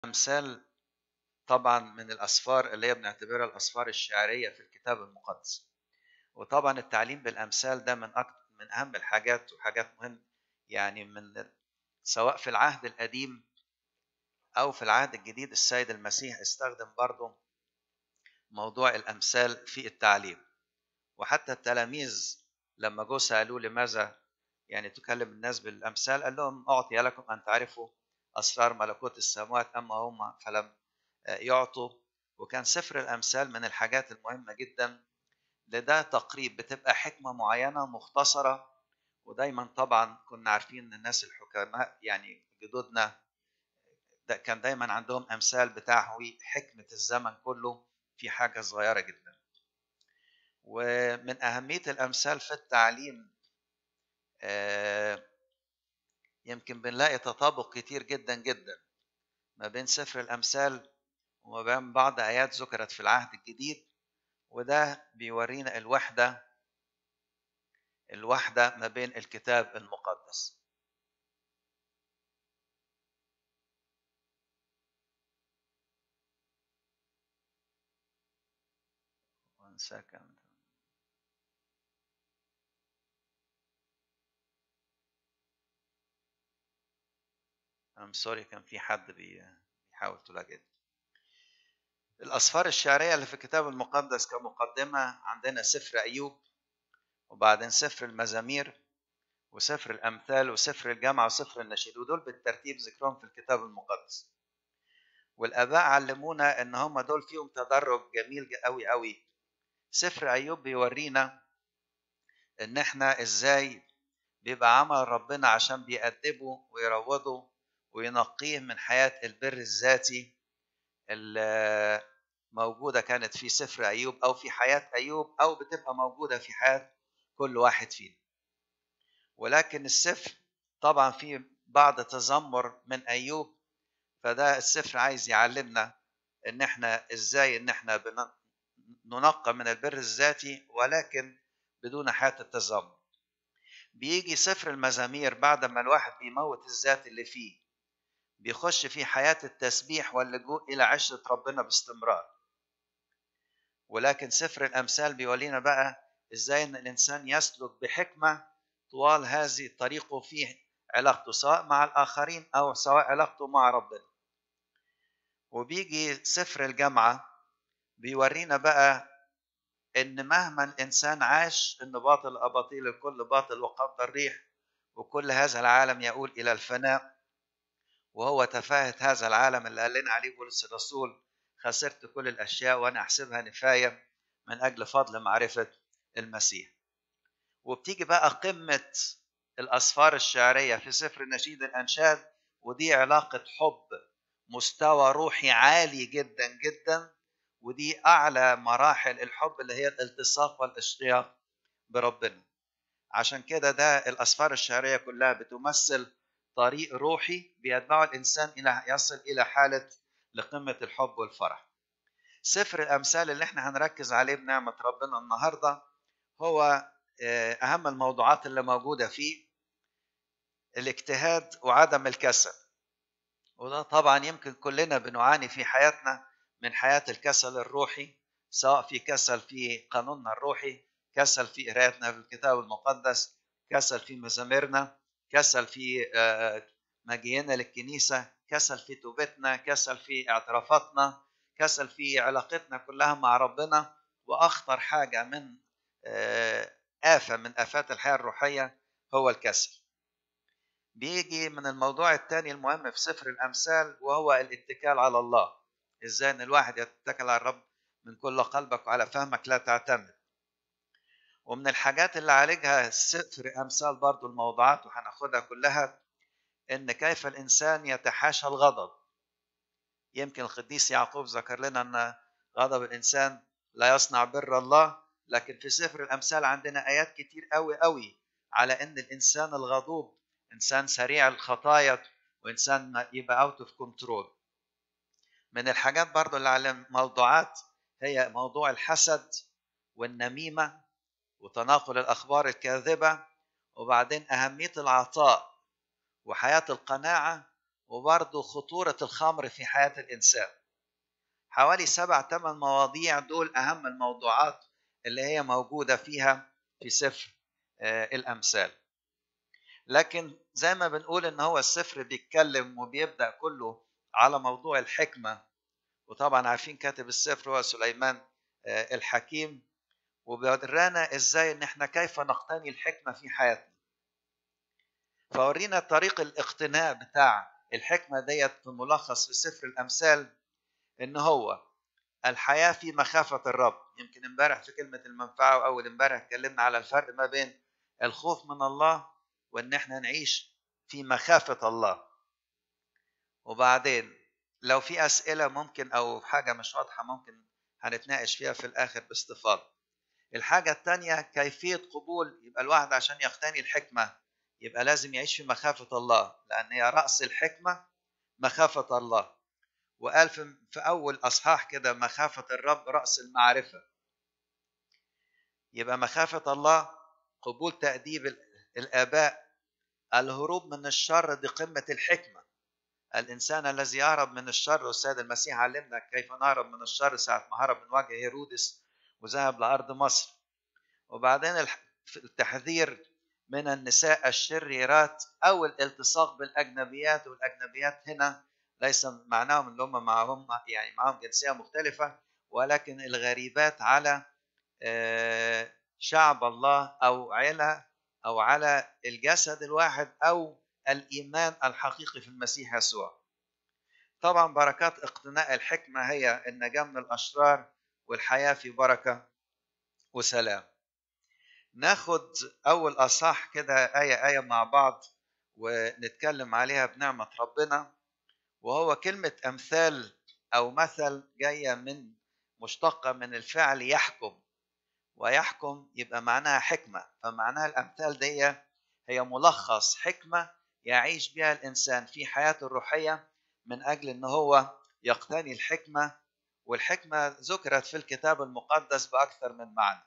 أمثال طبعا من الأسفار اللي هي بنعتبرها الأسفار الشعرية في الكتاب المقدس وطبعا التعليم بالأمثال ده من أكتر من أهم الحاجات وحاجات مهمة يعني من سواء في العهد القديم أو في العهد الجديد السيد المسيح استخدم برضه موضوع الأمثال في التعليم وحتى التلاميذ لما جو سألوه لماذا يعني تكلم الناس بالأمثال قال لهم أعطي لكم أن تعرفوا أسرار ملكوت السماوات أما هم فلم يعطوا وكان سفر الأمثال من الحاجات المهمة جدا لده تقريب بتبقى حكمة معينة مختصرة ودايما طبعا كنا عارفين ان الناس الحكماء يعني جدودنا ده كان دايما عندهم امثال بتحوي حكمة الزمن كله في حاجة صغيرة جدا ومن أهمية الأمثال في التعليم يمكن بنلاقي تطابق كتير جدا جدا ما بين سفر الأمثال وما بين بعض آيات ذكرت في العهد الجديد وده بيورينا الوحدة الوحدة ما بين الكتاب المقدس One second. I'm sorry كان في حد بيحاول تلاقي الأسفار الشعرية اللي في الكتاب المقدس كمقدمة عندنا سفر أيوب وبعدين سفر المزامير وسفر الأمثال وسفر الجامعة وسفر النشيد ودول بالترتيب ذكرهم في الكتاب المقدس والآباء علمونا إن هم دول فيهم تدرج جميل قوي قوي سفر أيوب بيورينا إن إحنا إزاي بيبقى عمل ربنا عشان بيأدبه ويروضه وينقيه من حياة البر الذاتي اللي موجودة كانت في سفر أيوب أو في حياة أيوب أو بتبقى موجودة في حياة كل واحد فينا ولكن السفر طبعا فيه بعض تذمر من أيوب فده السفر عايز يعلمنا إن إحنا إزاي إن إحنا ننقى من البر الذاتي ولكن بدون حياة التذمر بيجي سفر المزامير بعد ما الواحد بيموت الذات اللي فيه بيخش في حياة التسبيح واللجوء إلى عشرة ربنا باستمرار ولكن سفر الأمثال بيولينا بقى إزاي إن الإنسان يسلك بحكمة طوال هذه طريقه في علاقته سواء مع الآخرين أو سواء علاقته مع ربنا وبيجي سفر الجامعة بيورينا بقى إن مهما الإنسان عاش إن باطل أباطيل الكل باطل وقبض الريح وكل هذا العالم يقول إلى الفناء وهو تفاهة هذا العالم اللي قال لنا عليه بولس الرسول خسرت كل الأشياء وأنا أحسبها نفاية من أجل فضل معرفة المسيح وبتيجي بقى قمة الأسفار الشعرية في سفر نشيد الأنشاد ودي علاقة حب مستوى روحي عالي جدا جدا ودي أعلى مراحل الحب اللي هي الالتصاق والاشتياق بربنا عشان كده ده الأسفار الشعرية كلها بتمثل طريق روحي بيتبعه الإنسان إلى يصل إلى حالة لقمة الحب والفرح سفر الأمثال اللي احنا هنركز عليه بنعمة ربنا النهاردة هو أهم الموضوعات اللي موجودة فيه الاجتهاد وعدم الكسل وده طبعا يمكن كلنا بنعاني في حياتنا من حياة الكسل الروحي سواء في كسل في قانوننا الروحي كسل في قراءتنا في الكتاب المقدس كسل في مزاميرنا كسل في مجيئنا للكنيسة كسل في توبتنا كسل في اعترافاتنا كسل في علاقتنا كلها مع ربنا وأخطر حاجة من آفة من آفات الحياة الروحية هو الكسل بيجي من الموضوع الثاني المهم في سفر الأمثال وهو الاتكال على الله إزاي أن الواحد يتكل على الرب من كل قلبك وعلى فهمك لا تعتمد ومن الحاجات اللي عالجها سفر أمثال برضو الموضوعات وهناخدها كلها إن كيف الإنسان يتحاشى الغضب يمكن القديس يعقوب ذكر لنا أن غضب الإنسان لا يصنع بر الله لكن في سفر الأمثال عندنا آيات كتير قوي قوي على أن الإنسان الغضوب إنسان سريع الخطايا وإنسان يبقى أوت اوف كنترول من الحاجات برضو اللي على موضوعات هي موضوع الحسد والنميمة وتناقل الأخبار الكاذبة وبعدين أهمية العطاء وحياة القناعة وبرضه خطورة الخمر في حياة الإنسان حوالي سبع ثمان مواضيع دول أهم الموضوعات اللي هي موجودة فيها في سفر الأمثال لكن زي ما بنقول إن هو السفر بيتكلم وبيبدأ كله على موضوع الحكمة وطبعا عارفين كاتب السفر هو سليمان الحكيم وبيورانا ازاي ان احنا كيف نقتني الحكمة في حياتنا فورينا طريق الاقتناء بتاع الحكمة ديت في ملخص في سفر الأمثال إن هو الحياة في مخافة الرب يمكن امبارح في كلمة المنفعة وأول امبارح اتكلمنا على الفرق ما بين الخوف من الله وإن احنا نعيش في مخافة الله وبعدين لو في أسئلة ممكن أو حاجة مش واضحة ممكن هنتناقش فيها في الآخر باستفاضة الحاجة الثانية كيفية قبول يبقى الواحد عشان يقتني الحكمة يبقى لازم يعيش في مخافة الله لأن هي رأس الحكمة مخافة الله وقال في أول أصحاح كده مخافة الرب رأس المعرفة يبقى مخافة الله قبول تأديب الآباء الهروب من الشر دي قمة الحكمة الإنسان الذي يهرب من الشر والسيد المسيح علمنا كيف نهرب من الشر ساعة ما هرب من وجه هيرودس وذهب لأرض مصر وبعدين التحذير من النساء الشريرات أو الالتصاق بالأجنبيات والأجنبيات هنا ليس معناهم ان هم معهم يعني معهم جنسيه مختلفه ولكن الغريبات على شعب الله او عيله او على الجسد الواحد او الايمان الحقيقي في المسيح يسوع. طبعا بركات اقتناء الحكمه هي النجاه من الاشرار والحياه في بركه وسلام. ناخد اول اصح كده ايه ايه مع بعض ونتكلم عليها بنعمه ربنا. وهو كلمة أمثال أو مثل جاية من مشتقة من الفعل يحكم ويحكم يبقى معناها حكمة فمعناها الأمثال دي هي ملخص حكمة يعيش بها الإنسان في حياته الروحية من أجل أن هو يقتني الحكمة والحكمة ذكرت في الكتاب المقدس بأكثر من معنى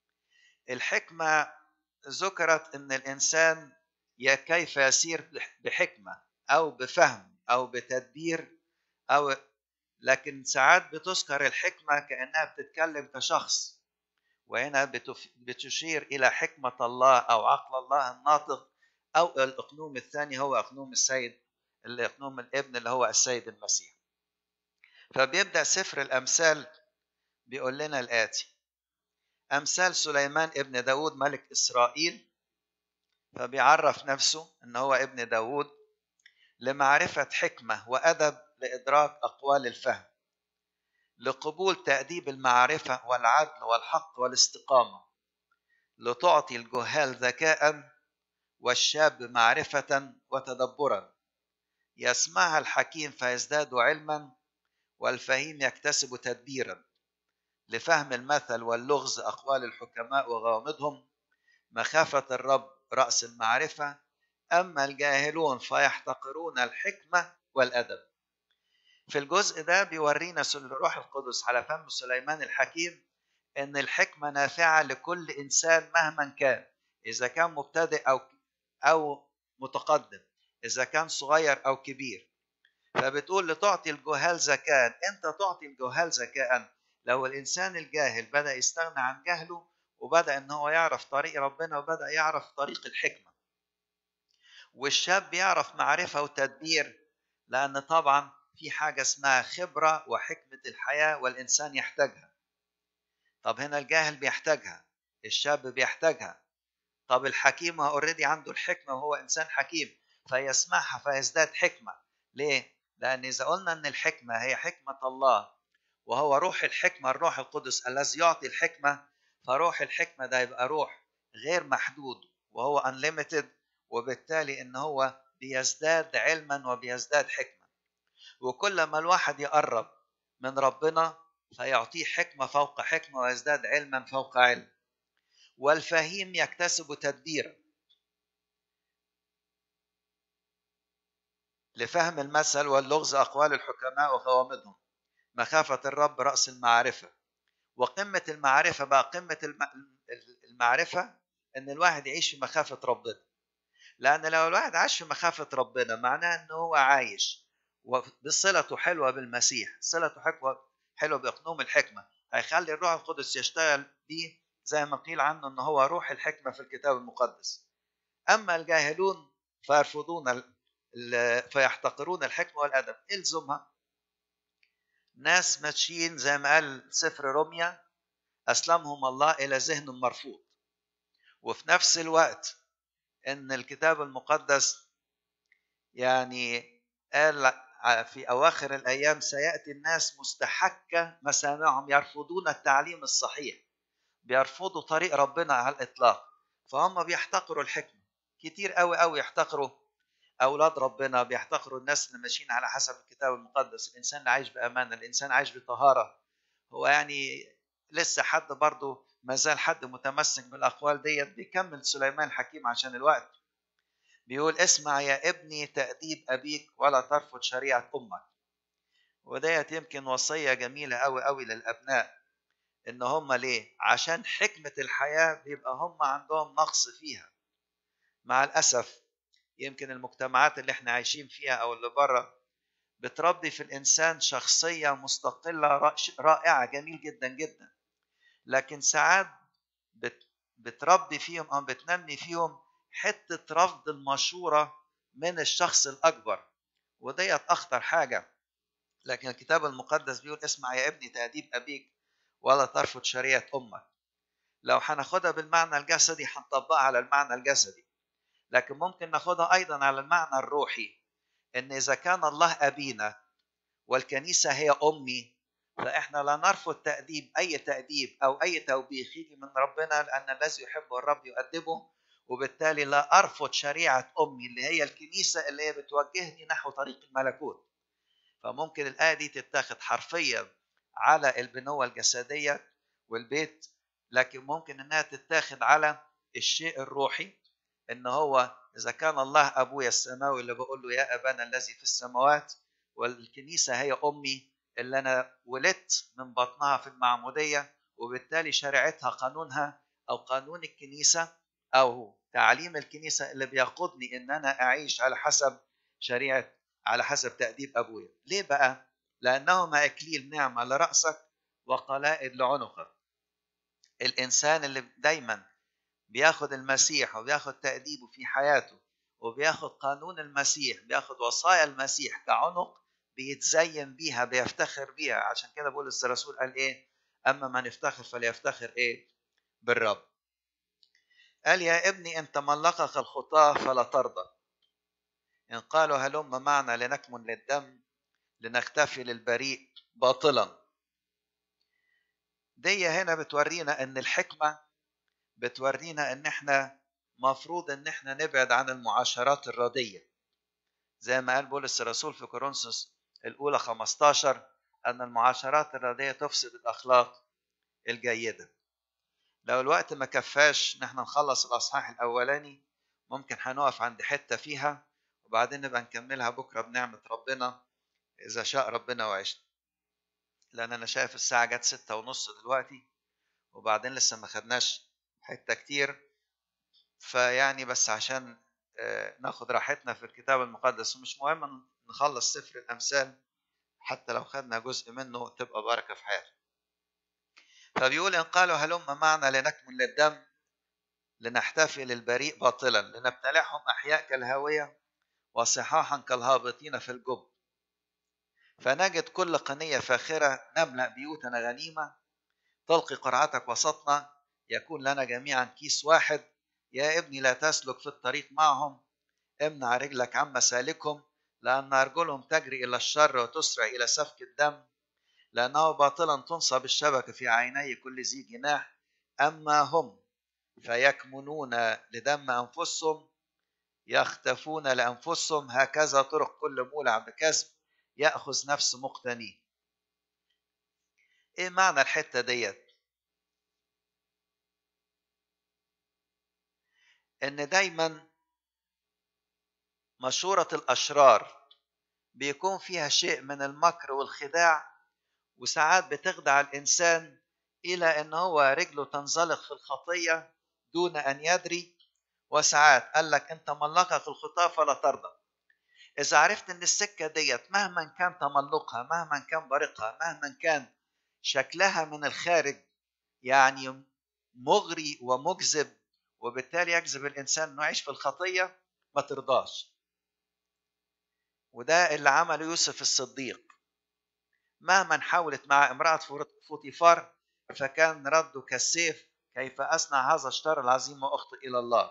الحكمة ذكرت أن الإنسان كيف يسير بحكمة أو بفهم او بتدبير او لكن ساعات بتذكر الحكمه كانها بتتكلم كشخص وهنا بتشير الى حكمه الله او عقل الله الناطق او الاقنوم الثاني هو اقنوم السيد الاقنوم الابن اللي هو السيد المسيح فبيبدا سفر الامثال بيقول لنا الاتي امثال سليمان ابن داود ملك اسرائيل فبيعرف نفسه ان هو ابن داود لمعرفة حكمة وأدب لإدراك أقوال الفهم لقبول تأديب المعرفة والعدل والحق والاستقامة لتعطي الجهال ذكاء والشاب معرفة وتدبرا يسمعها الحكيم فيزداد علما والفهيم يكتسب تدبيرا لفهم المثل واللغز أقوال الحكماء وغوامضهم مخافة الرب رأس المعرفة أما الجاهلون فيحتقرون الحكمة والأدب في الجزء ده بيورينا الروح القدس على فم سليمان الحكيم أن الحكمة نافعة لكل إنسان مهما كان إذا كان مبتدئ أو أو متقدم إذا كان صغير أو كبير فبتقول لتعطي الجهال ذكاء أنت تعطي الجهال ذكاء لو الإنسان الجاهل بدأ يستغنى عن جهله وبدأ إن هو يعرف طريق ربنا وبدأ يعرف طريق الحكمة والشاب يعرف معرفة وتدبير لأن طبعا في حاجة اسمها خبرة وحكمة الحياة والإنسان يحتاجها طب هنا الجاهل بيحتاجها الشاب بيحتاجها طب الحكيم اوريدي عنده الحكمة وهو إنسان حكيم فيسمعها فيزداد حكمة ليه؟ لأن إذا قلنا أن الحكمة هي حكمة الله وهو روح الحكمة الروح القدس الذي يعطي الحكمة فروح الحكمة ده يبقى روح غير محدود وهو unlimited وبالتالي ان هو بيزداد علما وبيزداد حكمه وكل ما الواحد يقرب من ربنا فيعطيه حكمه فوق حكمه ويزداد علما فوق علم والفهيم يكتسب تدبيرا لفهم المثل واللغز اقوال الحكماء وغوامضهم مخافه الرب راس المعرفه وقمه المعرفه بقى قمه المعرفه ان الواحد يعيش في مخافه ربنا لأن لو الواحد عاش في مخافة ربنا معناه إن هو عايش وبصلته حلوة بالمسيح صلته حلوة حلوة بإقنوم الحكمة هيخلي الروح القدس يشتغل بيه زي ما قيل عنه إن هو روح الحكمة في الكتاب المقدس أما الجاهلون فيرفضون فيحتقرون الحكمة والأدب إلزمها ناس ماشيين زي ما قال سفر روميا أسلمهم الله إلى ذهن مرفوض وفي نفس الوقت ان الكتاب المقدس يعني قال في اواخر الايام سياتي الناس مستحكه مسامعهم يرفضون التعليم الصحيح بيرفضوا طريق ربنا على الاطلاق فهم بيحتقروا الحكمه كتير قوي قوي يحتقروا اولاد ربنا بيحتقروا الناس اللي ماشيين على حسب الكتاب المقدس الانسان اللي عايش بامانه الانسان عايش بطهاره هو يعني لسه حد برضه ما زال حد متمسك بالاقوال ديت بيكمل سليمان الحكيم عشان الوقت بيقول اسمع يا ابني تأديب أبيك ولا ترفض شريعة أمك وديت يمكن وصية جميلة أوي أوي للأبناء إن هم ليه؟ عشان حكمة الحياة بيبقى هم عندهم نقص فيها مع الأسف يمكن المجتمعات اللي احنا عايشين فيها أو اللي بره بتربي في الإنسان شخصية مستقلة رائعة جميل جدا جدا لكن ساعات بتربي فيهم أو بتنمي فيهم حتة رفض المشورة من الشخص الأكبر وديت أخطر حاجة لكن الكتاب المقدس بيقول اسمع يا ابني تأديب أبيك ولا ترفض شريعة أمك لو هناخدها بالمعنى الجسدي هنطبقها على المعنى الجسدي لكن ممكن ناخدها أيضا على المعنى الروحي إن إذا كان الله أبينا والكنيسة هي أمي فإحنا لا نرفض تأديب أي تأديب أو أي توبيخ يجي من ربنا لأن الذي يحبه الرب يؤدبه وبالتالي لا ارفض شريعه امي اللي هي الكنيسه اللي هي بتوجهني نحو طريق الملكوت فممكن الايه دي تتاخد حرفيا على البنوه الجسديه والبيت لكن ممكن انها تتاخد على الشيء الروحي ان هو اذا كان الله ابويا السماوي اللي بقول له يا ابانا الذي في السماوات والكنيسه هي امي اللي انا ولدت من بطنها في المعموديه وبالتالي شريعتها قانونها او قانون الكنيسه او تعليم الكنيسه اللي بيقودني ان انا اعيش على حسب شريعه على حسب تاديب ابويا ليه بقى لانهما اكليل نعمه لراسك وقلائد لعنقك الانسان اللي دايما بياخد المسيح وبياخد تاديبه في حياته وبياخد قانون المسيح بياخد وصايا المسيح كعنق بيتزين بيها بيفتخر بيها عشان كده بولس الرسول قال ايه اما من يفتخر فليفتخر ايه بالرب قال يا ابني إن تملقك الخطاة فلا ترضى إن قالوا هلم معنا لنكمن للدم لنختفي للبريء باطلا دي هنا بتورينا ان الحكمة بتورينا ان احنا مفروض ان احنا نبعد عن المعاشرات الردية زي ما قال بولس الرسول في كورنثوس الاولى 15 ان المعاشرات الردية تفسد الاخلاق الجيده لو الوقت ما كفاش نحن نخلص الاصحاح الاولاني ممكن هنقف عند حته فيها وبعدين نبقى نكملها بكره بنعمه ربنا اذا شاء ربنا وعشنا لان انا شايف الساعه جت ستة ونص دلوقتي وبعدين لسه ما خدناش حته كتير فيعني بس عشان ناخد راحتنا في الكتاب المقدس ومش مهم نخلص سفر الامثال حتى لو خدنا جزء منه تبقى بركه في حياتنا فبيقول إن قالوا هلم معنا لنكمل للدم لنحتفي للبريء باطلا لنبتلعهم أحياء كالهاوية وصحاحا كالهابطين في الجب فنجد كل قنية فاخرة نملأ بيوتنا غنيمة تلقي قرعتك وسطنا يكون لنا جميعا كيس واحد يا ابني لا تسلك في الطريق معهم امنع رجلك عن مسالكهم لأن أرجلهم تجري إلى الشر وتسرع إلى سفك الدم لأنه باطلا تنصب الشبكة في عيني كل ذي جناح أما هم فيكمنون لدم أنفسهم يختفون لأنفسهم هكذا طرق كل مولع بكسب يأخذ نفس مقتني إيه معنى الحتة ديت إن دايما مشورة الأشرار بيكون فيها شيء من المكر والخداع وساعات بتخدع الإنسان إلى أن هو رجله تنزلق في الخطية دون أن يدري وساعات قال لك انت ملقك الخطاه فلا ترضى اذا عرفت ان السكه ديت مهما كان تملقها مهما كان بريقها مهما كان شكلها من الخارج يعني مغري ومجذب وبالتالي يجذب الانسان انه يعيش في الخطيه ما ترضاش وده اللي عمله يوسف الصديق مهما حاولت مع امرأة فوتيفار فكان رده كالسيف كيف أصنع هذا الشر العظيم وأخطئ إلى الله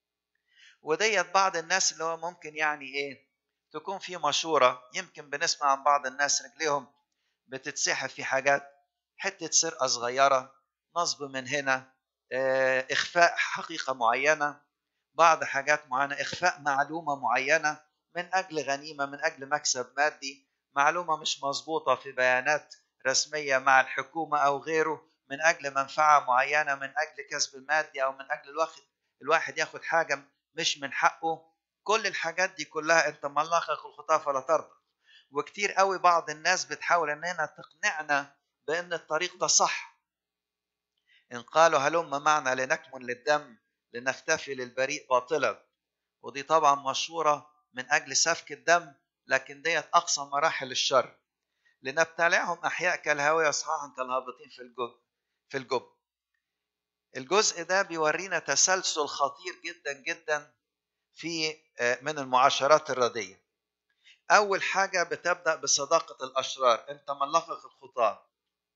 وديت بعض الناس اللي هو ممكن يعني إيه تكون في مشورة يمكن بنسمع عن بعض الناس رجليهم بتتسحب في حاجات حتة سرقة صغيرة نصب من هنا إخفاء حقيقة معينة بعض حاجات معينة إخفاء معلومة معينة من أجل غنيمة من أجل مكسب مادي معلومة مش مظبوطة في بيانات رسمية مع الحكومة أو غيره من أجل منفعة معينة من أجل كسب المادي أو من أجل الواحد الواحد ياخد حاجة مش من حقه كل الحاجات دي كلها أنت ملقك الخطاة فلا ترضى وكتير قوي بعض الناس بتحاول إننا تقنعنا بأن الطريق ده صح إن قالوا هلم معنا لنكمن للدم لنختفي للبريء باطلا ودي طبعا مشهورة من أجل سفك الدم لكن ديت أقصى مراحل الشر لنبتلعهم أحياء كالهاوية صحاحا كالهابطين في الجب في الجب الجزء ده بيورينا تسلسل خطير جدا جدا في من المعاشرات الردية أول حاجة بتبدأ بصداقة الأشرار أنت ملقك الخطاة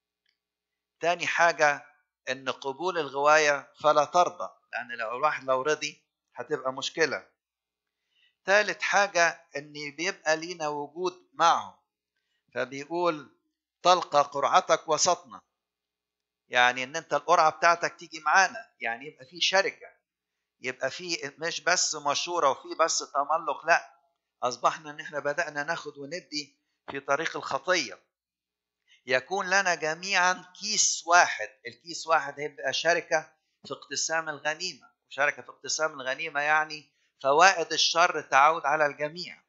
تاني حاجة إن قبول الغواية فلا ترضى لأن لو الواحد لو رضي هتبقى مشكلة ثالث حاجة إن بيبقى لينا وجود معهم فبيقول تلقى قرعتك وسطنا يعني إن أنت القرعة بتاعتك تيجي معانا يعني يبقى في شركة يبقى في مش بس مشورة وفي بس تملق لا أصبحنا إن إحنا بدأنا ناخد وندي في طريق الخطية يكون لنا جميعا كيس واحد الكيس واحد هيبقى شركة في اقتسام الغنيمة شركة في اقتسام الغنيمة يعني فوائد الشر تعود على الجميع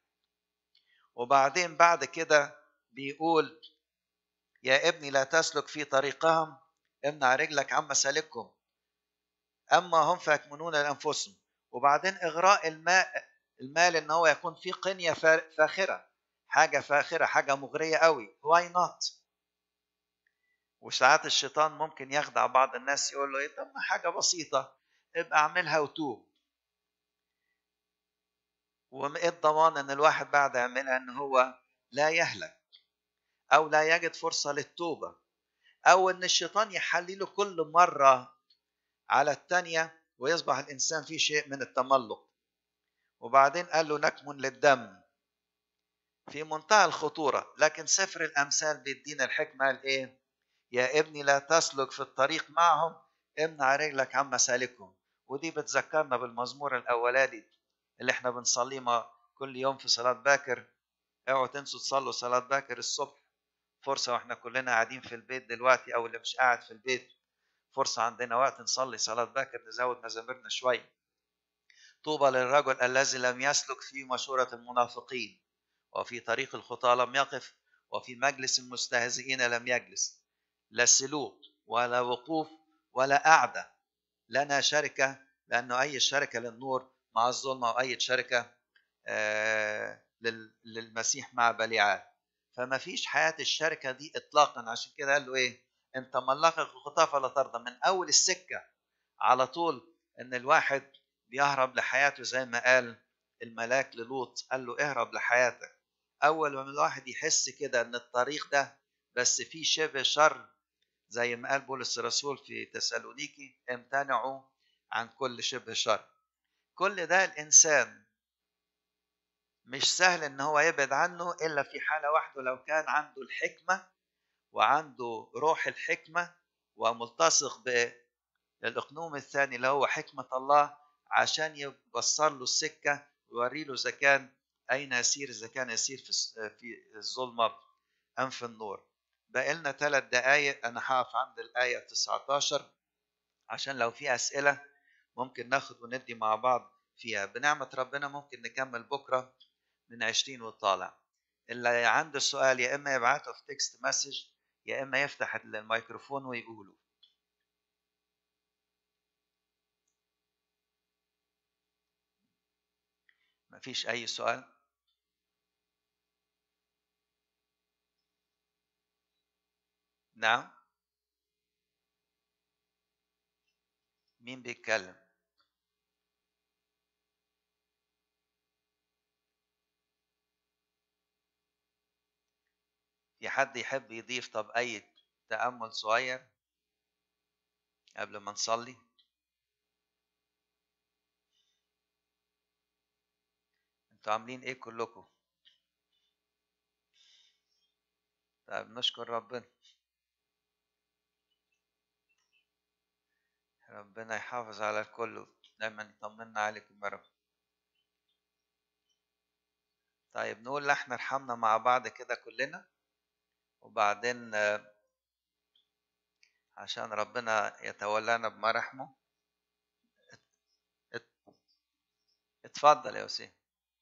وبعدين بعد كده بيقول يا ابني لا تسلك في طريقهم امنع رجلك عن مسالكهم اما هم فيكمنون لانفسهم وبعدين اغراء الماء المال ان هو يكون في قنيه فاخره حاجه فاخره حاجه مغريه قوي واي نوت وساعات الشيطان ممكن يخدع بعض الناس يقول له ايه طب ما حاجه بسيطه ابقى اعملها وتوب وايه الضمان ان الواحد بعد يعملها ان هو لا يهلك او لا يجد فرصه للتوبه او ان الشيطان يحلله كل مره على الثانيه ويصبح الانسان فيه شيء من التملق وبعدين قال له نكمن للدم في منتهى الخطوره لكن سفر الامثال بيدينا الحكمه قال ايه يا ابني لا تسلك في الطريق معهم امنع رجلك عن مسالكهم ودي بتذكرنا بالمزمور الاولاني اللي احنا بنصليه كل يوم في صلاة باكر اوعوا تنسوا تصلوا صلاة باكر الصبح فرصة واحنا كلنا قاعدين في البيت دلوقتي او اللي مش قاعد في البيت فرصة عندنا وقت نصلي صلاة باكر نزود مزاميرنا شوية طوبى للرجل الذي لم يسلك في مشورة المنافقين وفي طريق الخطاة لم يقف وفي مجلس المستهزئين لم يجلس لا سلوك ولا وقوف ولا قعدة لنا شركة لأنه أي شركة للنور مع الظلمة وأي شركة للمسيح مع بليعال فما فيش حياة الشركة دي إطلاقا عشان كده قال له إيه أنت ملقك الخطاة فلا ترضى من أول السكة على طول إن الواحد بيهرب لحياته زي ما قال الملاك للوط قال له اهرب لحياتك أول ما الواحد يحس كده إن الطريق ده بس فيه شبه شر زي ما قال بولس الرسول في تسالونيكي امتنعوا عن كل شبه شر كل ده الانسان مش سهل ان هو يبعد عنه الا في حاله واحده لو كان عنده الحكمه وعنده روح الحكمه وملتصق بالاقنوم الثاني اللي هو حكمه الله عشان يبصر له السكه ويوري له اذا كان اين يسير اذا كان يسير في في الظلمه ام في النور بقى لنا ثلاث دقايق انا هقف عند الايه 19 عشان لو في اسئله ممكن ناخد وندي مع بعض فيها بنعمة ربنا ممكن نكمل بكرة من 20 وطالع اللي عنده سؤال يا إما يبعته في تكست مسج يا إما يفتح الميكروفون ويقوله مفيش أي سؤال نعم مين بيتكلم في حد يحب يضيف طب أي تأمل صغير قبل ما نصلي انتوا عاملين ايه كلكم طيب نشكر ربنا ربنا يحافظ على الكل دايما يطمنا عليكم يا رب طيب نقول لحن ارحمنا مع بعض كده كلنا وبعدين عشان ربنا يتولانا بمرحمه اتفضل يا وسيم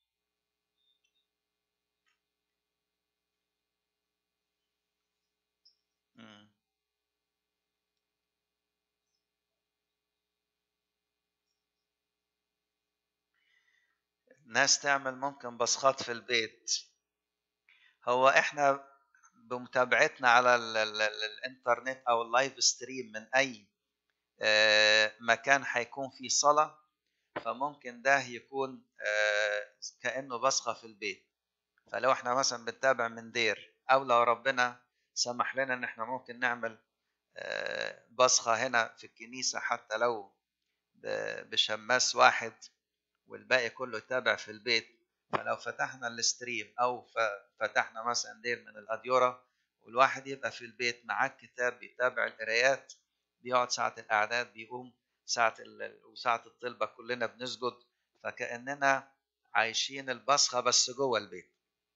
ناس تعمل ممكن بصخات في البيت هو احنا بمتابعتنا على ال ال ال الانترنت او اللايف ستريم من اي مكان هيكون فيه صلاه فممكن ده يكون كانه بصخه في البيت فلو احنا مثلا بنتابع من دير او لو ربنا سمح لنا ان احنا ممكن نعمل بصخه هنا في الكنيسه حتى لو بشماس واحد والباقي كله يتابع في البيت فلو فتحنا الستريم او فتحنا مثلا دير من الاديوره والواحد يبقى في البيت معاه كتاب بيتابع القرايات بيقعد ساعه الاعداد بيقوم ساعه وساعه الطلبه كلنا بنسجد فكاننا عايشين البصخه بس جوه البيت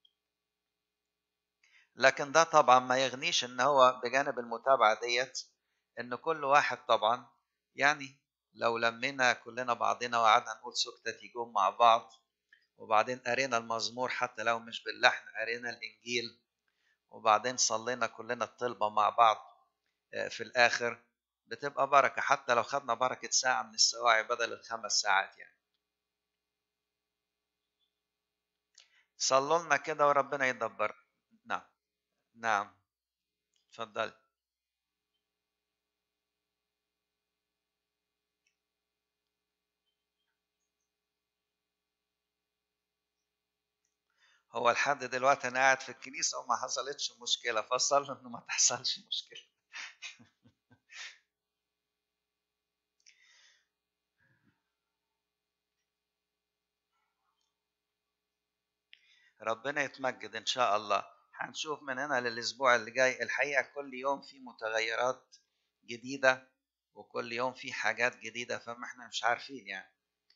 لكن ده طبعا ما يغنيش ان هو بجانب المتابعه ديت ان كل واحد طبعا يعني لو لمينا كلنا بعضنا وقعدنا نقول سكتة يجوم مع بعض وبعدين قرينا المزمور حتى لو مش باللحن قرينا الإنجيل وبعدين صلينا كلنا الطلبة مع بعض في الآخر بتبقى بركة حتى لو خدنا بركة ساعة من السواعي بدل الخمس ساعات يعني صلوا لنا كده وربنا يدبر نعم نعم اتفضل هو لحد دلوقتي انا قاعد في الكنيسه وما حصلتش مشكله فصلنا انه ما تحصلش مشكله ربنا يتمجد ان شاء الله هنشوف من هنا للاسبوع اللي جاي الحقيقه كل يوم في متغيرات جديده وكل يوم في حاجات جديده فما احنا مش عارفين يعني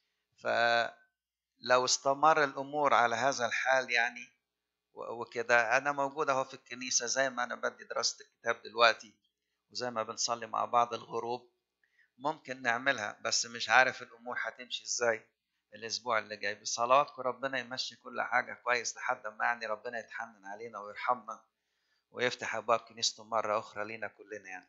فلو استمر الامور على هذا الحال يعني وكده انا موجود اهو في الكنيسه زي ما انا بدي دراسه الكتاب دلوقتي وزي ما بنصلي مع بعض الغروب ممكن نعملها بس مش عارف الامور هتمشي ازاي الاسبوع اللي جاي بصلواتكم ربنا يمشي كل حاجه كويس لحد ما يعني ربنا يتحنن علينا ويرحمنا ويفتح ابواب كنيسته مره اخرى لينا كلنا يعني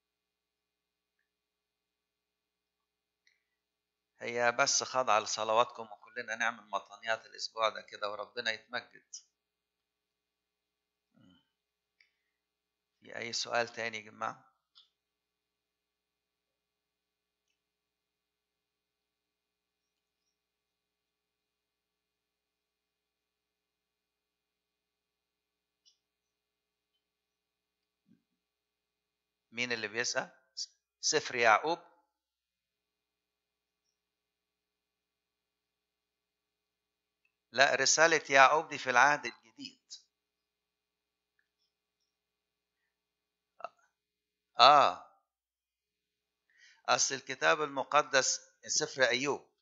هي بس خاضعه لصلواتكم وكلنا نعمل مطانيات الاسبوع ده كده وربنا يتمجد في اي سؤال تاني يا جماعه مين اللي بيسأل؟ سفر يعقوب لا رسالة يعقوب دي في العهد الجديد آه أصل الكتاب المقدس سفر أيوب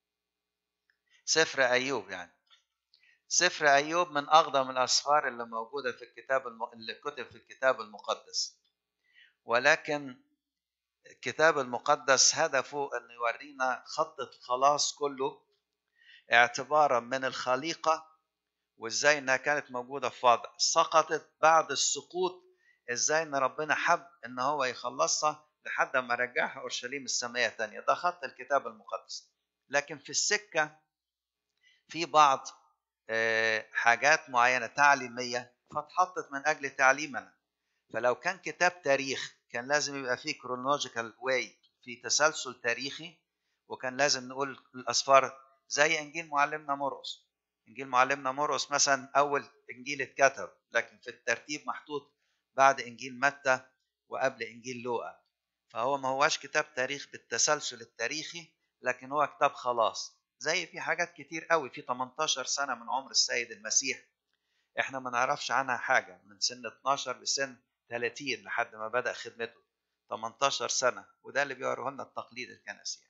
سفر أيوب يعني سفر أيوب من أقدم الأسفار اللي موجودة في الكتاب الم... اللي كتب في الكتاب المقدس ولكن الكتاب المقدس هدفه أن يورينا خط الخلاص كله اعتبارا من الخليقة وازاي انها كانت موجودة في وضع سقطت بعد السقوط ازاي ان ربنا حب ان هو يخلصها لحد ما رجعها اورشليم السماوية تانية ده خط الكتاب المقدس لكن في السكة في بعض آه، حاجات معينة تعليمية فاتحطت من أجل تعليمنا فلو كان كتاب تاريخ كان لازم يبقى فيه chronological way في تسلسل تاريخي وكان لازم نقول الأسفار زي إنجيل معلمنا مرقس إنجيل معلمنا مرقس مثلا أول إنجيل اتكتب لكن في الترتيب محطوط بعد إنجيل متى وقبل إنجيل لوقا فهو ما هواش كتاب تاريخ بالتسلسل التاريخي لكن هو كتاب خلاص زي في حاجات كتير قوي في 18 سنة من عمر السيد المسيح احنا ما نعرفش عنها حاجة من سن 12 لسن 30 لحد ما بدأ خدمته 18 سنة وده اللي بيوريه لنا التقليد الكنسي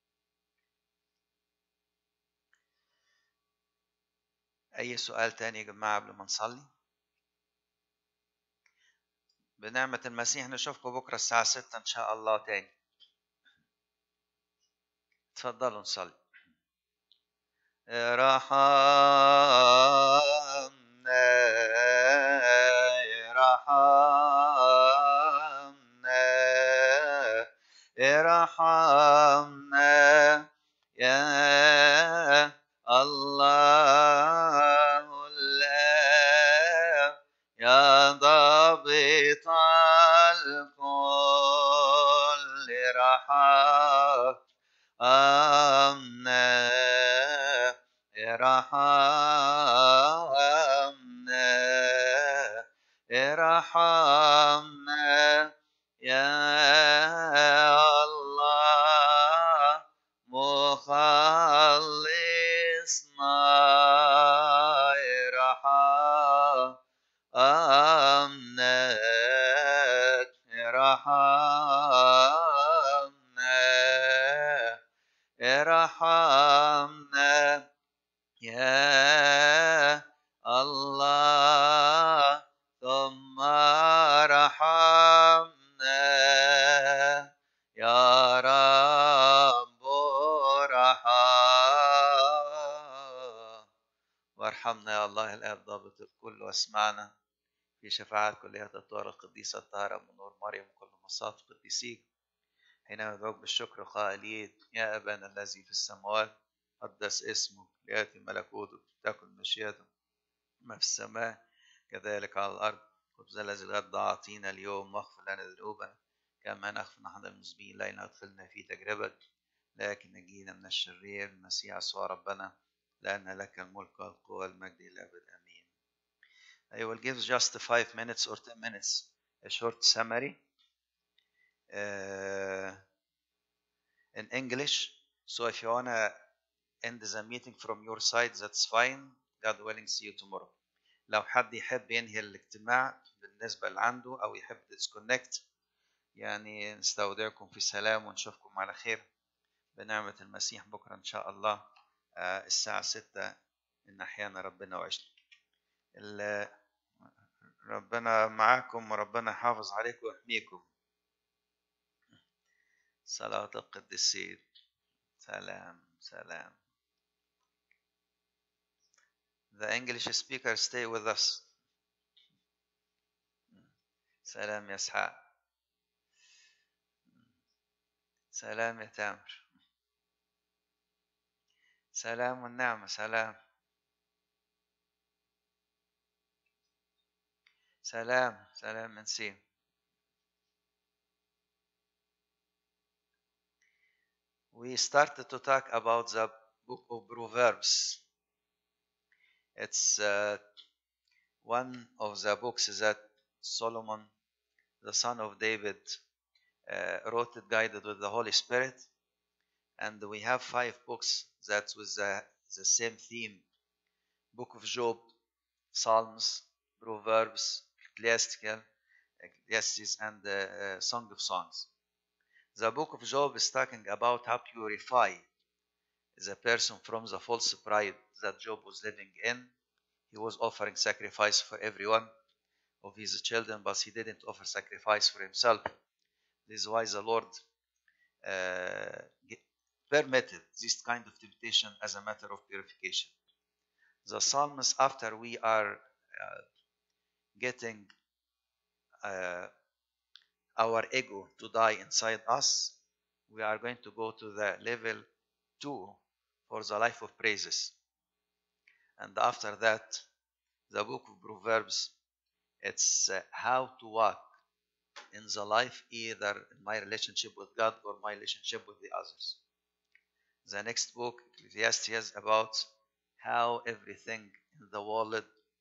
أي سؤال تاني يا جماعة قبل ما نصلي؟ بنعمة المسيح نشوفكم بكرة الساعة 6 إن شاء الله تاني تفضلوا نصلي رحمنا رحمنا ارحمنا يا الله الآب يا ضابط الكل رحمنا ارحمنا ارحمنا يا الله مخلصنا ارحمنا ارحمنا ارحمنا يا الله ثم رحمنا يا رب رحم وارحمنا يا الله الآب ضابط الكل واسمعنا في شفاعات كلية الطهارة القديسة الطاهرة من نور مريم وكل مصاف قديسيك حينما ندعوك بالشكر قائلين يا أبانا الذي في السماوات قدس اسمك ليأتي ملكوتك تكن مشيئتك ما في السماء كذلك على الأرض خبز الذي الغد أعطينا اليوم واغفر لنا ذنوبنا كما نغفر نحن المسبين لا ندخلنا في تجربة لكن نجينا من الشرير المسيح يسوع ربنا لأن لك الملك والقوة والمجد إلى الأبد آمين I will give just five minutes or ten minutes a short summary uh, in English. So if you wanna end the meeting from your side, that's fine. God willing, see you tomorrow. لو حد يحب ينهي الاجتماع بالنسبة اللي عنده أو يحب disconnect يعني نستودعكم في سلام ونشوفكم على خير بنعمة المسيح بكرة إن شاء الله آه، الساعة ستة إن أحيانا ربنا وعشنا ال- ربنا معاكم وربنا يحافظ عليكم ويحميكم صلاة القديسين سلام سلام The English speaker stay with us سلام يا اسحاق سلام يا تامر سلام والنعمة سلام سلام سلام من سين We started to talk about the book of Proverbs. It's uh, one of the books that Solomon, the son of David, uh, wrote it guided with the Holy Spirit. And we have five books that with the, the same theme Book of Job, Psalms, Proverbs, Ecclesiastes, Ecclesiastes and the uh, Song of Songs. The book of Job is talking about how purify the person from the false pride that Job was living in. He was offering sacrifice for everyone of his children, but he didn't offer sacrifice for himself. This is why the Lord uh, ge- permitted this kind of temptation as a matter of purification. The Psalms, after we are uh, getting uh, our ego to die inside us, we are going to go to the level two for the life of praises. And after that, the book of Proverbs, it's uh, how to walk in the life, either in my relationship with God or my relationship with the others. The next book, Ecclesiastes, about how everything in the world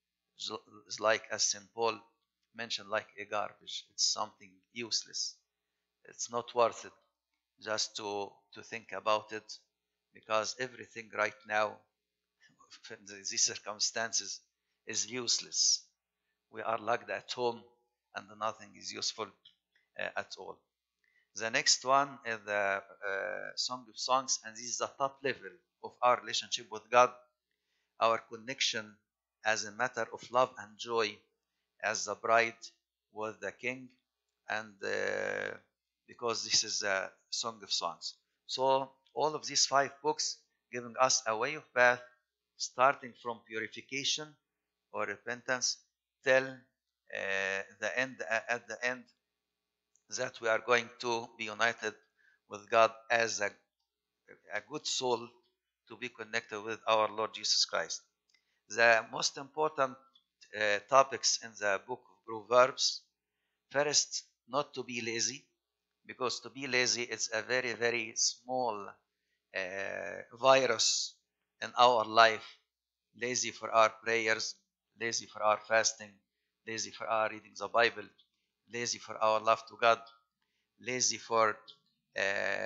is like, as St. Paul mentioned, like a garbage. It's something useless. It's not worth it just to, to think about it because everything right now, in these circumstances, is useless. We are locked at home and nothing is useful uh, at all. The next one is the uh, Song of Songs, and this is the top level of our relationship with God, our connection as a matter of love and joy as the bride with the king, and uh, because this is a Song of Songs. So, all of these five books giving us a way of path starting from purification or repentance till uh, the end at the end that we are going to be united with God as a, a good soul to be connected with our Lord Jesus Christ. The most important uh, topics in the book of Proverbs first, not to be lazy, because to be lazy is a very, very small uh, virus in our life. Lazy for our prayers, lazy for our fasting, lazy for our reading the Bible, lazy for our love to God, lazy for uh,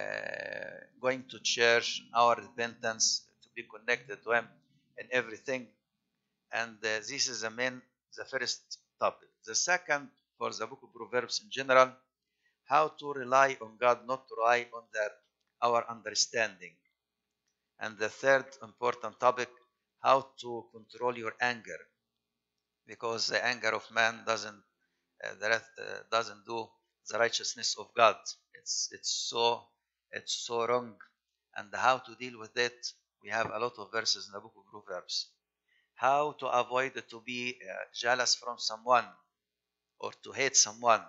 going to church, our repentance to be connected to Him in everything. And uh, this is the main, the first topic. The second, for the book of Proverbs in general, how to rely on God, not to rely on that our understanding. And the third important topic, how to control your anger, because the anger of man doesn't uh, the, uh, doesn't do the righteousness of God. It's it's so it's so wrong, and how to deal with it. We have a lot of verses in the book of Proverbs. How to avoid to be uh, jealous from someone or to hate someone.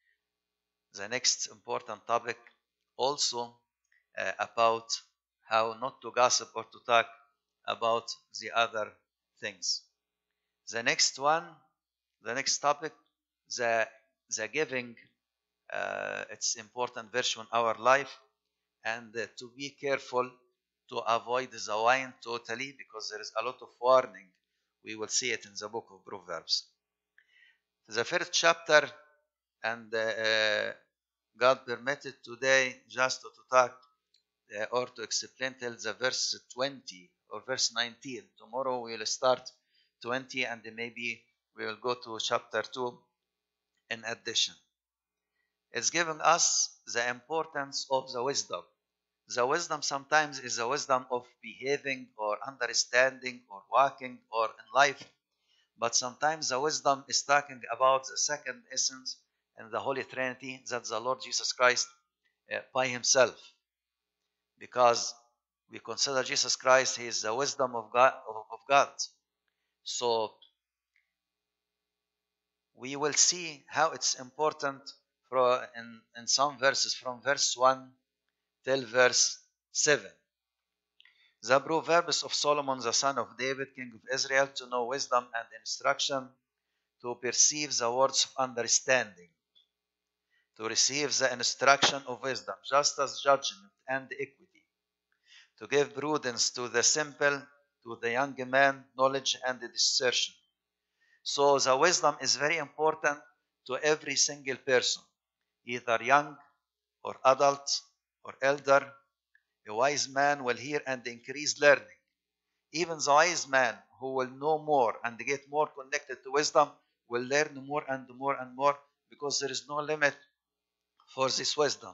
The next important topic also uh, about how not to gossip or to talk about the other things. The next one, the next topic, the the giving. Uh, it's important virtue in our life, and uh, to be careful to avoid the wine totally because there is a lot of warning. We will see it in the book of Proverbs. The first chapter, and uh, God permitted today just to talk uh, or to explain till the verse 20 or verse 19. Tomorrow we will start 20 and maybe we will go to chapter 2 in addition. It's giving us the importance of the wisdom. The wisdom sometimes is the wisdom of behaving or understanding or walking or in life. But sometimes the wisdom is talking about the second essence in the Holy Trinity, that's the Lord Jesus Christ uh, by Himself. Because we consider Jesus Christ, He is the wisdom of God. Of God. So we will see how it's important for in, in some verses from verse 1 till verse 7. The Proverbs of Solomon, the son of David, king of Israel, to know wisdom and instruction, to perceive the words of understanding, to receive the instruction of wisdom, justice, judgment, and equity, to give prudence to the simple, to the young man, knowledge and discretion. So the wisdom is very important to every single person, either young or adult or elder. A wise man will hear and increase learning. Even the wise man who will know more and get more connected to wisdom will learn more and more and more because there is no limit for this wisdom.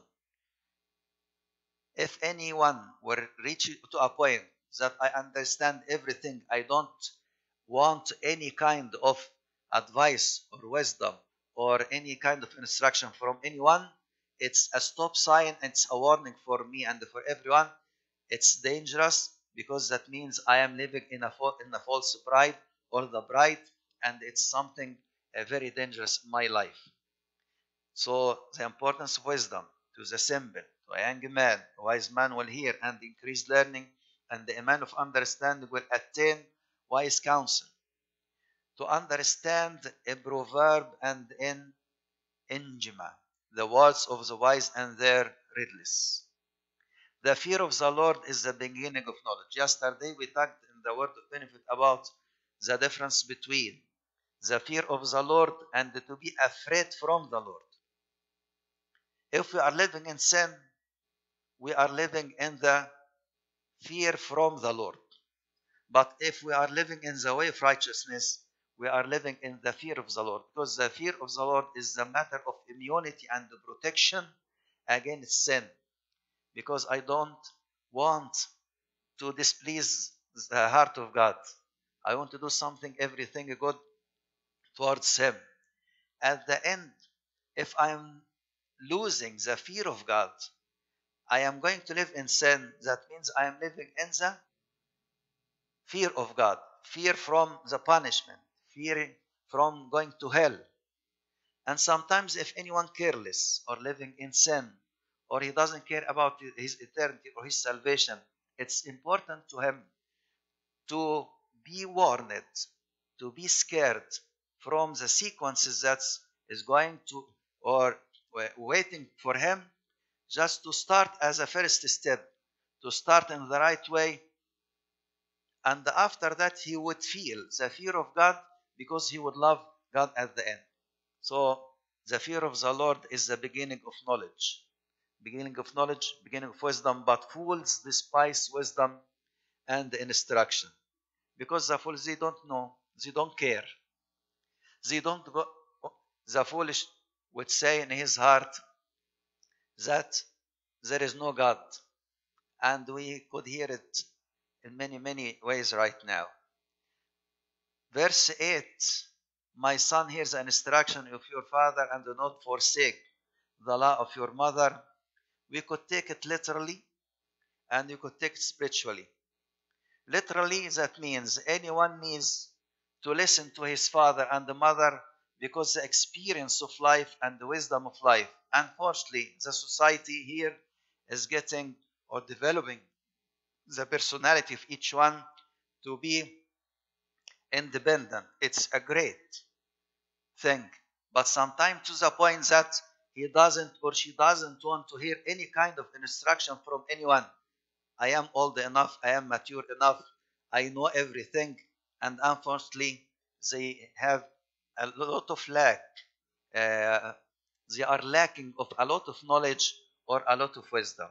If anyone will reach to a point that I understand everything, I don't want any kind of advice or wisdom or any kind of instruction from anyone, it's a stop sign and it's a warning for me and for everyone. It's dangerous because that means I am living in a, in a false bride or the bride, and it's something uh, very dangerous in my life. So the importance of wisdom to the simple, to a young man, a wise man will hear and increase learning, and the man of understanding will attain wise counsel, to understand a proverb and in Injima, the words of the wise and their riddles. The fear of the Lord is the beginning of knowledge. Yesterday we talked in the word of benefit about the difference between the fear of the Lord and to be afraid from the Lord. If we are living in sin, we are living in the fear from the Lord. But if we are living in the way of righteousness, we are living in the fear of the Lord. Because the fear of the Lord is the matter of immunity and protection against sin. Because I don't want to displease the heart of God. I want to do something, everything good towards Him. At the end, if I'm losing the fear of God, I am going to live in sin. That means I am living in the fear of God, fear from the punishment, fear from going to hell. And sometimes, if anyone careless or living in sin, or he doesn't care about his eternity or his salvation, it's important to him to be warned, to be scared from the sequences that is going to or waiting for him just to start as a first step, to start in the right way. And after that, he would feel the fear of God because he would love God at the end. So, the fear of the Lord is the beginning of knowledge. Beginning of knowledge, beginning of wisdom, but fools despise wisdom and instruction. Because the fools, they don't know, they don't care. They don't go, the foolish would say in his heart that there is no God. And we could hear it in many, many ways right now. Verse 8 My son, hears the instruction of your father and do not forsake the law of your mother. We could take it literally and you could take it spiritually. Literally, that means anyone needs to listen to his father and the mother because the experience of life and the wisdom of life. Unfortunately, the society here is getting or developing the personality of each one to be independent. It's a great thing, but sometimes to the point that he doesn't or she doesn't want to hear any kind of instruction from anyone. I am old enough, I am mature enough, I know everything, and unfortunately, they have a lot of lack. Uh, they are lacking of a lot of knowledge or a lot of wisdom.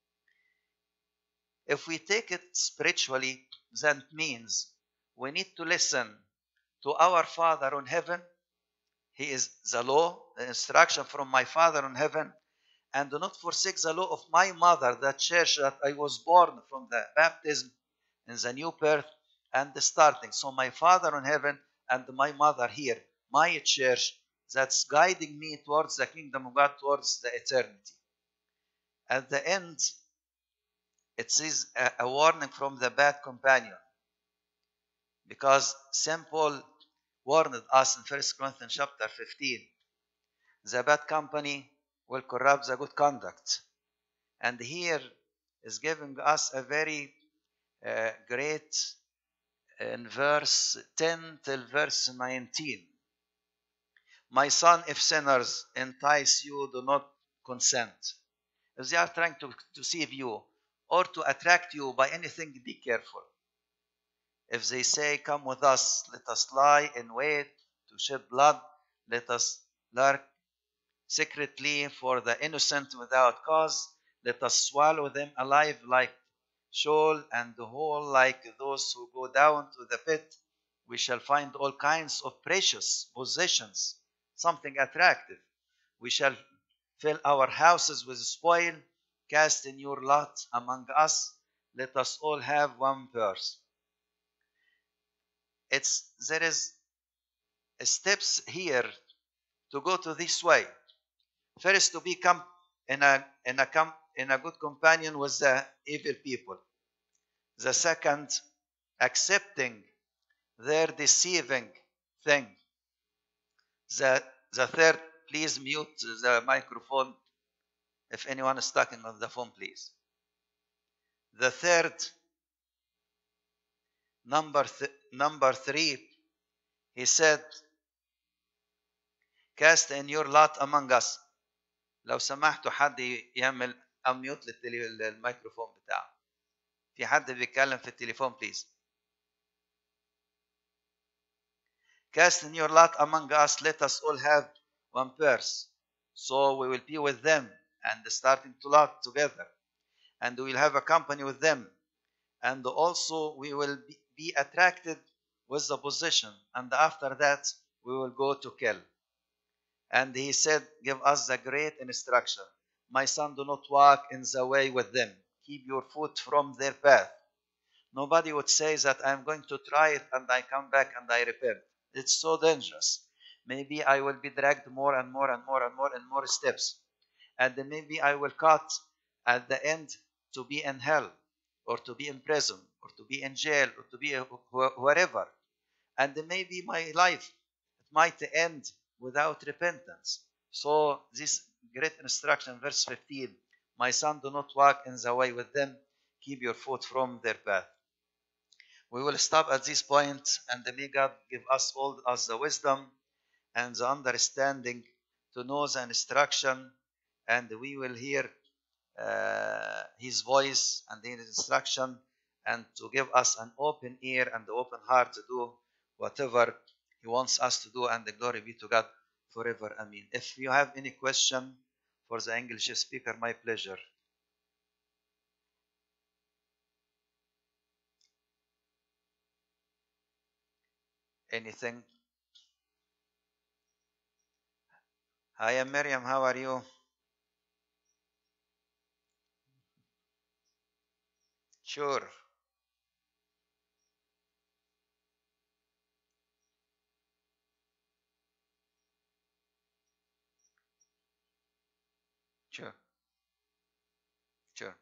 If we take it spiritually, that means we need to listen to our Father in heaven. He is the law, the instruction from my Father in heaven. And do not forsake the law of my mother, the church that I was born from the baptism in the new birth and the starting. So my Father in heaven and my mother here, my church, that's guiding me towards the kingdom of God, towards the eternity. At the end, it says a, a warning from the bad companion. Because St. Paul warned us in 1 Corinthians chapter 15 the bad company will corrupt the good conduct. And here is giving us a very uh, great in verse 10 till verse 19. My son, if sinners entice you, do not consent. If they are trying to deceive you or to attract you by anything, be careful. If they say, Come with us, let us lie in wait to shed blood, let us lurk secretly for the innocent without cause, let us swallow them alive like Sheol and whole like those who go down to the pit. We shall find all kinds of precious possessions, something attractive. We shall fill our houses with spoil. Cast in your lot among us. Let us all have one purse. It's there is steps here to go to this way. First, to become in a in a in a good companion with the evil people. The second, accepting their deceiving thing. The, the third, please mute the microphone if anyone is talking on the phone, please. The third, number th- number three, he said, cast in your lot among us. لو سمحتوا حد يعمل اميوت للميكروفون بتاعه. في حد بيتكلم في التليفون بليز. Cast in your lot among us, let us all have one purse. So we will be with them and starting to lot together. And we will have a company with them. And also we will be attracted with the position. And after that, we will go to kill. And he said, Give us the great instruction. My son, do not walk in the way with them. Keep your foot from their path. Nobody would say that I'm going to try it and I come back and I repent. It's so dangerous. Maybe I will be dragged more and more and more and more and more steps. And maybe I will cut at the end to be in hell or to be in prison or to be in jail or to be wherever. And maybe my life it might end without repentance. So this great instruction, verse 15, my son, do not walk in the way with them, keep your foot from their path. We will stop at this point, and may God give us all us the wisdom and the understanding to know the instruction, and we will hear uh, His voice and His instruction, and to give us an open ear and open heart to do whatever He wants us to do, and the glory be to God forever. Amen. If you have any question for the English speaker, my pleasure. Anything? Hi, I'm Miriam. How are you? Sure. Sure. Sure.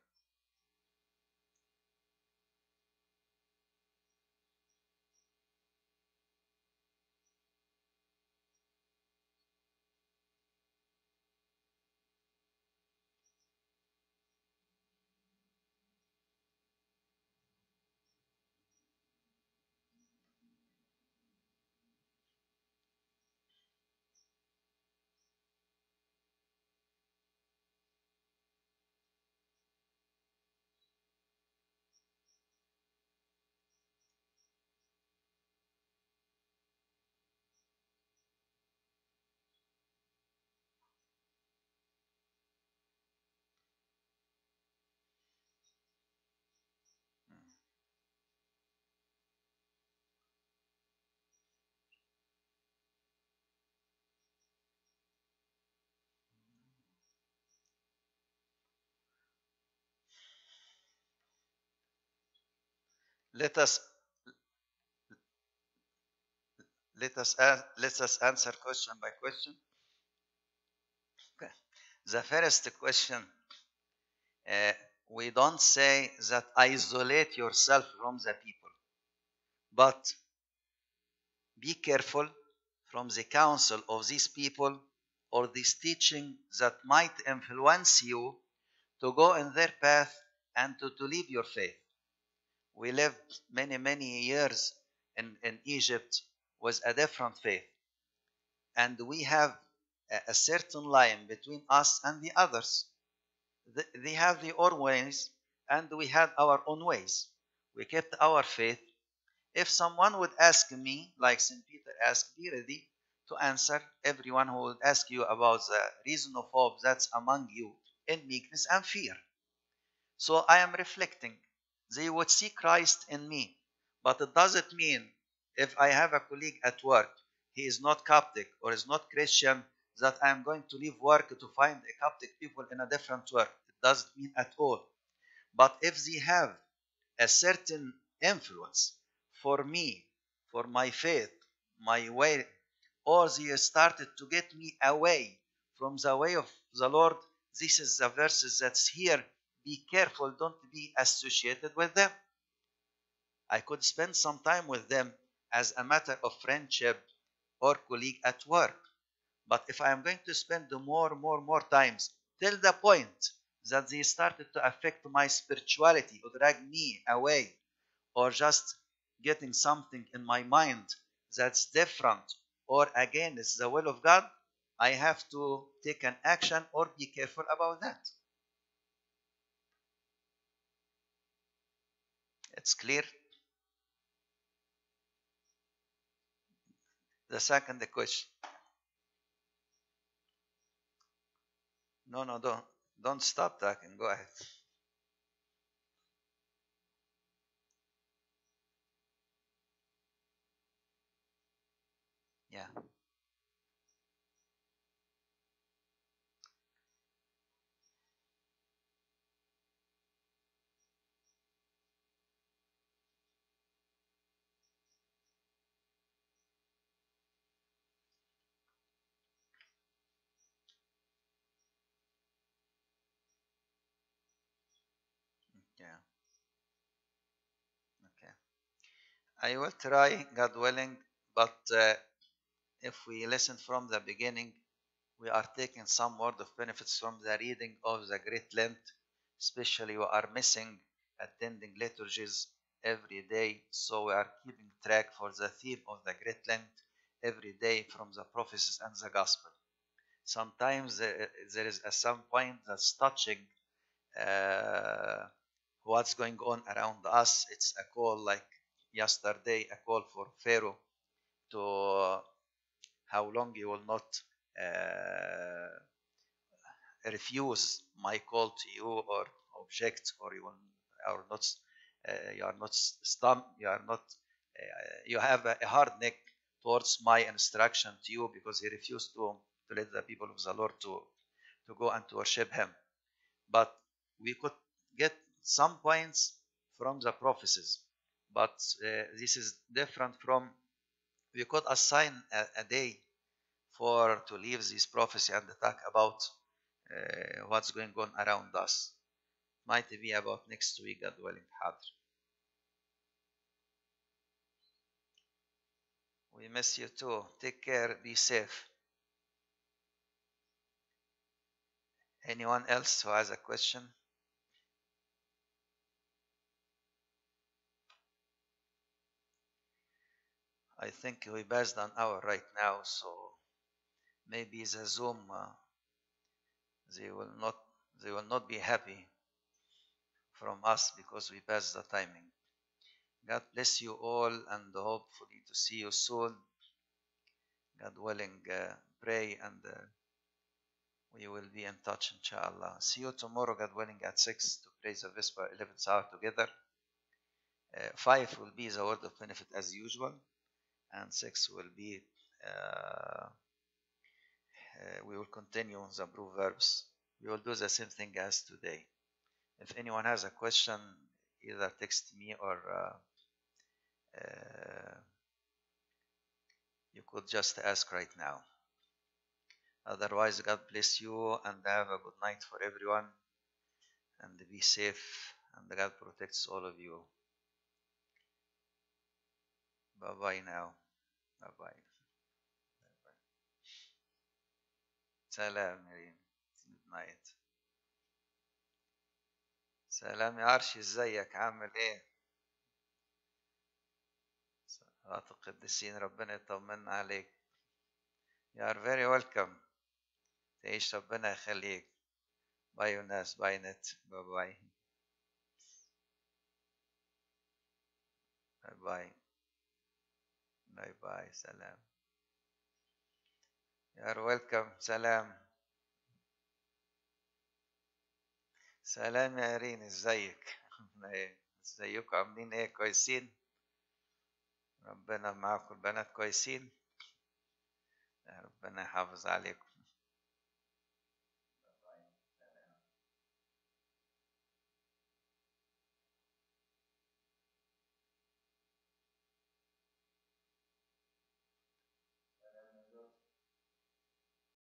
let us let us let us answer question by question okay. the first question uh, we don't say that isolate yourself from the people but be careful from the counsel of these people or this teaching that might influence you to go in their path and to, to leave your faith we lived many, many years in, in Egypt with a different faith. And we have a, a certain line between us and the others. The, they have their own ways, and we had our own ways. We kept our faith. If someone would ask me, like St. Peter asked, be ready to answer everyone who would ask you about the reason of hope that's among you in meekness and fear. So I am reflecting they would see Christ in me. But it doesn't mean if I have a colleague at work, he is not Coptic or is not Christian, that I am going to leave work to find a Coptic people in a different work. It doesn't mean at all. But if they have a certain influence for me, for my faith, my way, or they started to get me away from the way of the Lord, this is the verses that's here be careful, don't be associated with them. I could spend some time with them as a matter of friendship or colleague at work. But if I am going to spend more, more, more times till the point that they started to affect my spirituality or drag me away or just getting something in my mind that's different or against the will of God, I have to take an action or be careful about that. It's clear. The second question. No, no, don't don't stop talking. Go ahead. Yeah. Yeah. Okay. I will try, God willing, but uh, if we listen from the beginning, we are taking some word of benefits from the reading of the Great Lent, especially we are missing attending liturgies every day, so we are keeping track for the theme of the Great Lent every day from the prophecies and the gospel. Sometimes there there is at some point that's touching uh, what's going on around us. It's a call like yesterday, a call for Pharaoh to uh, how long he will not uh, refuse my call to you or object or you will or not uh, you are not stum you are not uh, you have a, a hard neck towards my instruction to you because he refused to to let the people of the Lord to to go and to worship him but we could get some points from the prophecies but uh, this is different from we could assign a, a day for to leave this prophecy and talk about uh, what's going on around us might be about next week God willing حاضر we miss you too take care be safe anyone else who has a question I think we passed an hour right now, so maybe the Zoom uh, they will not they will not be happy from us because we passed the timing. God bless you all and hopefully to see you soon. God willing, uh, pray and uh, we will be in touch, inshallah. See you tomorrow, God willing, at 6 to praise the Vesper 11th hour together. Uh, 5 will be the word of benefit as usual, and 6 will be, uh, uh, we will continue the proverbs. We will do the same thing as today. If anyone has a question, either text me or uh, uh, you could just ask right now. Otherwise, God bless you and have a good night for everyone and be safe and God protects all of you. Bye bye now. Bye bye. سلام يا Good night. سلام يا عرشي ازيك عامل ايه؟ صلاة القديسين ربنا يطمنا عليك. You are very welcome. تعيش ربنا يخليك. باي يوناس باي نت باي باي. باي باي. باي باي سلام. You are welcome. سلام. سلام يا رين ازيك؟ ايه ازيكم عاملين ايه كويسين؟ ربنا معاكم البنات كويسين؟ ربنا يحافظ عليكم